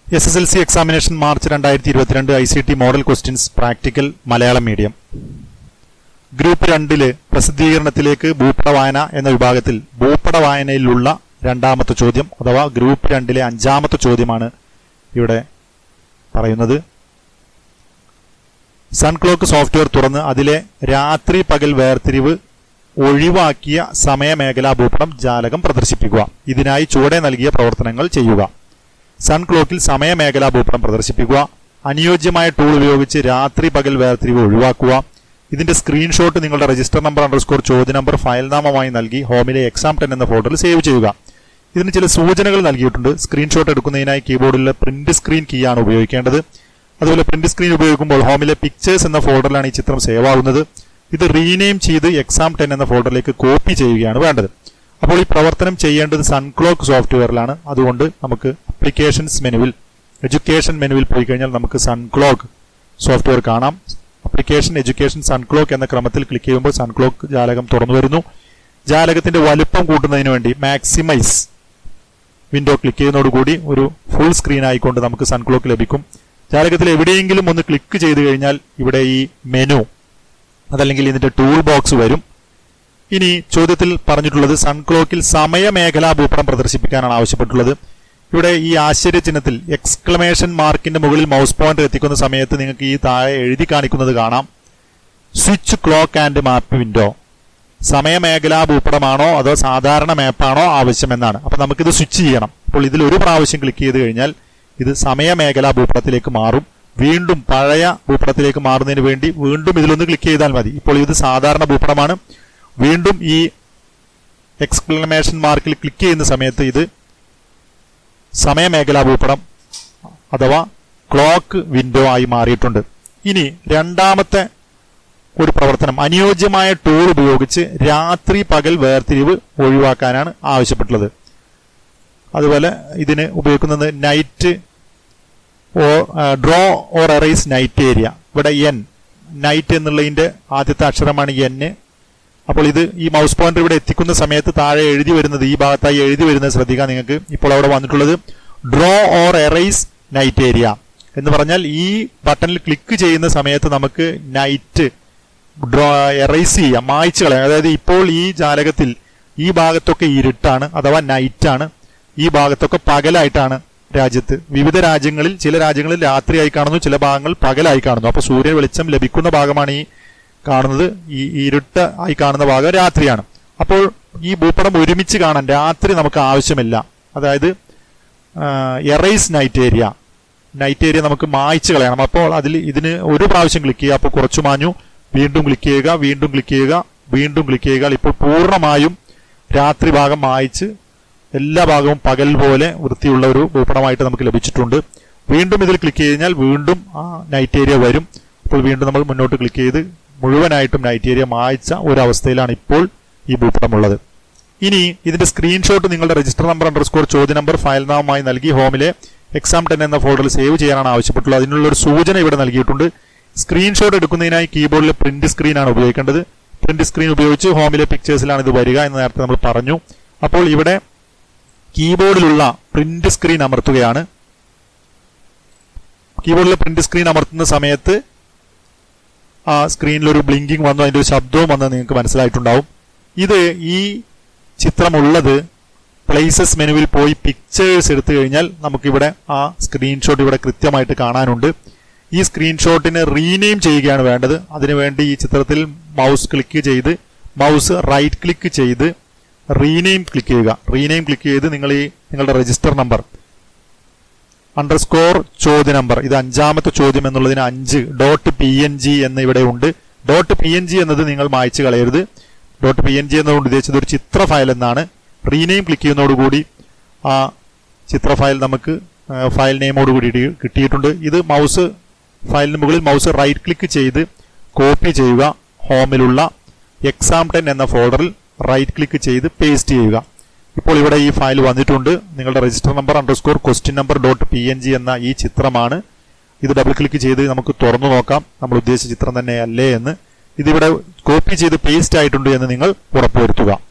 S S L C examination March രണ്ടായിരത്തി ഇരുപത്തിരണ്ട് I C T model questions practical Malayalam medium group രണ്ടില് പ്രസിദ്ധീകരണത്തിലേക്ക് ഭൂപട വായന എന്ന വിഭാഗത്തിൽ ഭൂപട വായനയിലുള്ള രണ്ടാമത്തെ ചോദ്യം അഥവാ ഗ്രൂപ്പ് രണ്ടിലെ അഞ്ചാമത്തെ ചോദ്യമാണ് ഇവിടെ പറയുന്നത് സൺക്ലോക്ക് സോഫ്റ്റ്വെയർ തുറന്ന് അതിലെ രാത്രി പകൽ വേർതിരിവ് ഒഴിവാക്കിയ സമയമേഖലാ ഭൂപടം ജാലകം പ്രദർശിപ്പിക്കുക ഇതിനായി ചുവടെ നൽകിയ പ്രവർത്തനങ്ങൾ ചെയ്യുക സൺക്ലോക്കിൽ സമയമേഖലാ ഭൂപടം പ്രദർശിപ്പിക്കുക അനുയോജ്യമായ ടൂൾ ഉപയോഗിച്ച് രാത്രി പകൽ വേർതിരിവ് ഒഴിവാക്കുക ഇതിന്റെ സ്ക്രീൻഷോട്ട് നിങ്ങളുടെ രജിസ്റ്റർ നമ്പർ അണ്ടർസ്കോർ ചോദ്യ നമ്പർ ഫയൽ നാമമായി നൽകി ഹോമിലെ എക്സാം ടെൻ എന്ന ഫോൾഡറിൽ സേവ് ചെയ്യുക ഇതിന് ചില സൂചനകൾ നൽകിയിട്ടുണ്ട് സ്ക്രീൻഷോട്ട് എടുക്കുന്നതിനായി കീബോർഡിലെ പ്രിന്റ് സ്ക്രീൻ കീ ആണ് ഉപയോഗിക്കേണ്ടത് അതുപോലെ പ്രിന്റ് സ്ക്രീൻ ഉപയോഗിക്കുമ്പോൾ ഹോമിലെ പിക്ചേഴ്സ് എന്ന ഫോൾഡറിലാണ് ഈ ചിത്രം സേവ് ആവുന്നത് ഇത് റീനെയിം ചെയ്ത് എക്സാം ടെൻ എന്ന ഫോൾഡറിലേക്ക് കോപ്പി ചെയ്യുകയാണ് വേണ്ടത് അപ്പോൾ ഈ പ്രവർത്തനം ചെയ്യേണ്ടത് സൺക്ലോക്ക് സോഫ്റ്റ്വെയറിലാണ് അതുകൊണ്ട് നമുക്ക് അപ്ലിക്കേഷൻസ് മെനുവിൽ എഡ്യൂക്കേഷൻ മെനുവിൽ പോയി കഴിഞ്ഞാൽ നമുക്ക് സൺക്ലോക്ക് സോഫ്റ്റ്വെയർ കാണാം അപ്ലിക്കേഷൻ എഡ്യൂക്കേഷൻ സൺക്ലോക്ക് എന്ന ക്രമത്തിൽ ക്ലിക്ക് ചെയ്യുമ്പോൾ സൺക്ലോക്ക് ജാലകം തുറന്നു വരുന്നു ജാലകത്തിന്റെ വലുപ്പം കൂട്ടുന്നതിന് വേണ്ടി മാക്സിമൈസ് വിൻഡോ ക്ലിക്ക് ചെയ്യുന്നതോടുകൂടി ഒരു ഫുൾ സ്ക്രീൻ ആയിക്കൊണ്ട് നമുക്ക് സൺക്ലോക്ക് ലഭിക്കും ജാലകത്തിൽ എവിടെയെങ്കിലും ഒന്ന് ക്ലിക്ക് ചെയ്തു കഴിഞ്ഞാൽ ഇവിടെ ഈ മെനു അതല്ലെങ്കിൽ ഇതിന്റെ ടൂൾ ബോക്സ് വരും ഇനി ചോദ്യത്തിൽ പറഞ്ഞിട്ടുള്ളത് സൺക്ലോക്കിൽ സമയമേഖലാ ഭൂപടം പ്രദർശിപ്പിക്കാനാണ് ആവശ്യപ്പെട്ടുള്ളത് ഇവിടെ ഈ ആശ്ചര്യ ചിഹ്നത്തിൽ എക്സ്ക്ലമേഷൻ മാർക്കിന്റെ മുകളിൽ മൗസ് പോയിന്റർ എത്തിക്കുന്ന സമയത്ത് നിങ്ങൾക്ക് ഈ താഴെ എഴുതി കാണിക്കുന്നത് കാണാം switch clock and map window സമയമേഖലാ ഭൂപടമാണോ അതോ സാധാരണ മാപ്പാണോ ആവശ്യമെന്നാണ് അപ്പൊ നമുക്കിത് സ്വിച്ച് ചെയ്യണം അപ്പോൾ ഇതിൽ ഒരു പ്രാവശ്യം ക്ലിക്ക് ചെയ്ത് കഴിഞ്ഞാൽ ഇത് സമയമേഖലാ ഭൂപടത്തിലേക്ക് മാറും വീണ്ടും പഴയ ഭൂപടത്തിലേക്ക് മാറുന്നതിന് വേണ്ടി വീണ്ടും ഇതിലൊന്ന് ക്ലിക്ക് ചെയ്താൽ മതി ഇപ്പോൾ ഇത് സാധാരണ ഭൂപടമാണ് വീണ്ടും ഈ എക്സ്ക്ലമേഷൻ മാർക്കിൽ ക്ലിക്ക് ചെയ്യുന്ന സമയത്ത് ഇത് സമയമേഖലാ ഭൂപടം അഥവാ ക്ലോക്ക് വിൻഡോ ആയി മാറിയിട്ടുണ്ട് ഇനി രണ്ടാമത്തെ ഒരു പ്രവർത്തനം അനുയോജ്യമായ ടൂൾ ഉപയോഗിച്ച് രാത്രി പകൽ വേർതിരിവ് ഒഴിവാക്കാനാണ് ആവശ്യപ്പെട്ടുള്ളത് അതുപോലെ ഇതിന് ഉപയോഗിക്കുന്നത് നൈറ്റ് ഓ draw or erase night area ഇവിടെ എൻ നൈറ്റ് എന്നുള്ളതിന്റെ ആദ്യത്തെ അക്ഷരമാണ് എൻ അപ്പോൾ ഇത് ഈ മൗസ് പോയിന്റർ ഇവിടെ എത്തിക്കുന്ന സമയത്ത് താഴെ എഴുതി വരുന്നത് ഈ ഭാഗത്തായി എഴുതി വരുന്നത് ശ്രദ്ധിക്കാം നിങ്ങൾക്ക് ഇപ്പോൾ അവിടെ വന്നിട്ടുള്ളത് draw or erase night area എന്ന് പറഞ്ഞാൽ ഈ ബട്ടണിൽ ക്ലിക്ക് ചെയ്യുന്ന സമയത്ത് നമുക്ക് നൈറ്റ് ഡ്രോ എറൈസ് ചെയ്യാം മായ്ച്ചു കളയാം അതായത് ഇപ്പോൾ ഈ ജാലകത്തിൽ ഈ ഭാഗത്തൊക്കെ ഇരുട്ടാണ് അഥവാ നൈറ്റാണ് ഈ ഭാഗത്തൊക്കെ പകലായിട്ടാണ് രാജ്യത്ത് വിവിധ രാജ്യങ്ങളിൽ ചില രാജ്യങ്ങളിൽ രാത്രിയായി കാണുന്നു ചില ഭാഗങ്ങൾ പകലായി കാണുന്നു അപ്പൊ സൂര്യൻ വെളിച്ചം ലഭിക്കുന്ന ഭാഗമാണ് ഈ കാണുന്നത് ഈ ഇരുട്ട് ആയി കാണുന്ന ഭാഗം രാത്രിയാണ് അപ്പോൾ ഈ ഭൂപടം ഒരുമിച്ച് കാണാൻ രാത്രി നമുക്ക് ആവശ്യമില്ല അതായത് erase night area night area നമുക്ക് മായ്ച്ചു കളയണം അപ്പോൾ അതിൽ ഇതിന് ഒരു പ്രാവശ്യം ക്ലിക്ക് ചെയ്യുക അപ്പോൾ കുറച്ചു മാഞ്ഞു വീണ്ടും ക്ലിക്ക് ചെയ്യുക വീണ്ടും ക്ലിക്ക് ചെയ്യുക വീണ്ടും ക്ലിക്ക് ചെയ്യുക ഇപ്പോൾ പൂർണ്ണമായും രാത്രി ഭാഗം മായ്ച്ച് എല്ലാ ഭാഗവും പകൽ പോലെ വൃത്തിയുള്ള ഒരു ഭൂപടമായിട്ട് നമുക്ക് ലഭിച്ചിട്ടുണ്ട് വീണ്ടും ഇതിൽ ക്ലിക്ക് കഴിഞ്ഞാൽ വീണ്ടും ആ നൈറ്റ് ഏരിയ വരും അപ്പോൾ വീണ്ടും നമ്മൾ മുന്നോട്ട് ക്ലിക്ക് ചെയ്ത് മുഴുവനായിട്ടും നൈറ്റ് ഏരിയ മായ്ച്ച ഒരു അവസ്ഥയിലാണ് ഇപ്പോൾ ഈ ഭൂപടം ഉള്ളത് ഇനി ഇതിന്റെ സ്ക്രീൻഷോട്ട് നിങ്ങളുടെ രജിസ്റ്റർ നമ്പർ അണ്ടർസ്കോർ ചോദ്യ നമ്പർ ഫയൽ നാമമായി നൽകി ഹോമിലെ എക്സാം ടെൻ എന്ന ഫോൾഡറിൽ സേവ് ചെയ്യാനാണ് ആവശ്യപ്പെട്ടുള്ളത് അതിനുള്ള ഒരു സൂചന ഇവിടെ നൽകിയിട്ടുണ്ട് സ്ക്രീൻഷോട്ട് എടുക്കുന്നതിനായി കീബോർഡിലെ പ്രിന്റ് സ്ക്രീൻ ആണ് ഉപയോഗിക്കേണ്ടത് പ്രിന്റ് സ്ക്രീൻ ഉപയോഗിച്ച് ഹോമിലെ പിക്ചേഴ്സിലാണ് ഇത് വരിക എന്ന് നേരത്തെ നമ്മൾ പറഞ്ഞു അപ്പോൾ ഇവിടെ കീബോർഡിലുള്ള പ്രിന്റ് സ്ക്രീൻ അമർത്തുകയാണ് കീബോർഡിലെ പ്രിന്റ് സ്ക്രീൻ അമർത്തുന്ന സമയത്ത് ആ സ്ക്രീനിൽ ഒരു ബ്ലിങ്കിങ് വന്നു അതിന്റെ ഒരു ശബ്ദവും വന്ന് നിങ്ങൾക്ക് മനസ്സിലായിട്ടുണ്ടാവും ഇത് ഈ ചിത്രമുള്ളത് പ്ലേസസ് മെനുവിൽ പോയി പിക്ചേഴ്സ് എടുത്തു കഴിഞ്ഞാൽ നമുക്കിവിടെ ആ സ്ക്രീൻഷോട്ട് ഇവിടെ കൃത്യമായിട്ട് കാണാനുണ്ട് ഈ സ്ക്രീൻഷോട്ടിന് റീനെയിം ചെയ്യുകയാണ് വേണ്ടത് അതിനുവേണ്ടി ഈ ചിത്രത്തിൽ മൗസ് ക്ലിക്ക് ചെയ്ത് മൗസ് റൈറ്റ് ക്ലിക്ക് ചെയ്ത് റീനെയിം ക്ലിക്ക് ചെയ്യുക റീനെയിം ക്ലിക്ക് ചെയ്ത് നിങ്ങൾ ഈ നിങ്ങളുടെ രജിസ്റ്റർ നമ്പർ അണ്ടർസ്കോർ ചോദ്യ നമ്പർ ഇത് അഞ്ചാമത്തെ ചോദ്യം എന്നുള്ളതിന് അഞ്ച് ഡോട്ട് പി എൻ ജി എന്ന് ഇവിടെ ഉണ്ട് ഡോട്ട് പി എൻ ജി എന്നത് നിങ്ങൾ മായ്ച്ചു കളയരുത് ഡോട്ട് പി എൻ ജി എന്നതുകൊണ്ട് ഉദ്ദേശിച്ചത് ഒരു ചിത്ര ഫയൽ എന്നാണ് റീനെയിം ക്ലിക്ക് ചെയ്യുന്നതോടുകൂടി ആ ചിത്ര ഫയൽ നമുക്ക് ഫയൽ നെയിമോട് കൂടി കിട്ടിയിട്ടുണ്ട് ഇത് മൗസ് ഫയലിന് മുകളിൽ മൗസ് റൈറ്റ് ക്ലിക്ക് ചെയ്ത് കോപ്പി ചെയ്യുക ഹോമിലുള്ള എക്സാം ടെൻ എന്ന ഫോൾഡറിൽ റൈറ്റ് ക്ലിക്ക് ചെയ്ത് പേസ്റ്റ് ചെയ്യുക ഇപ്പോൾ ഇവിടെ ഈ ഫയൽ വന്നിട്ടുണ്ട് നിങ്ങളുടെ register number underscore question number dot P N G എന്ന ഈ ചിത്രമാണ് ഇത് ഡബിൾ ക്ലിക്ക് ചെയ്ത് നമുക്ക് തുറന്നു നോക്കാം നമ്മൾ ഉദ്ദേശിച്ച ചിത്രം തന്നെയല്ലേ എന്ന് ഇതിവിടെ കോപ്പി ചെയ്ത് പേസ്റ്റ് ആയിട്ടുണ്ട് എന്ന് നിങ്ങൾ ഉറപ്പുവരുത്തുക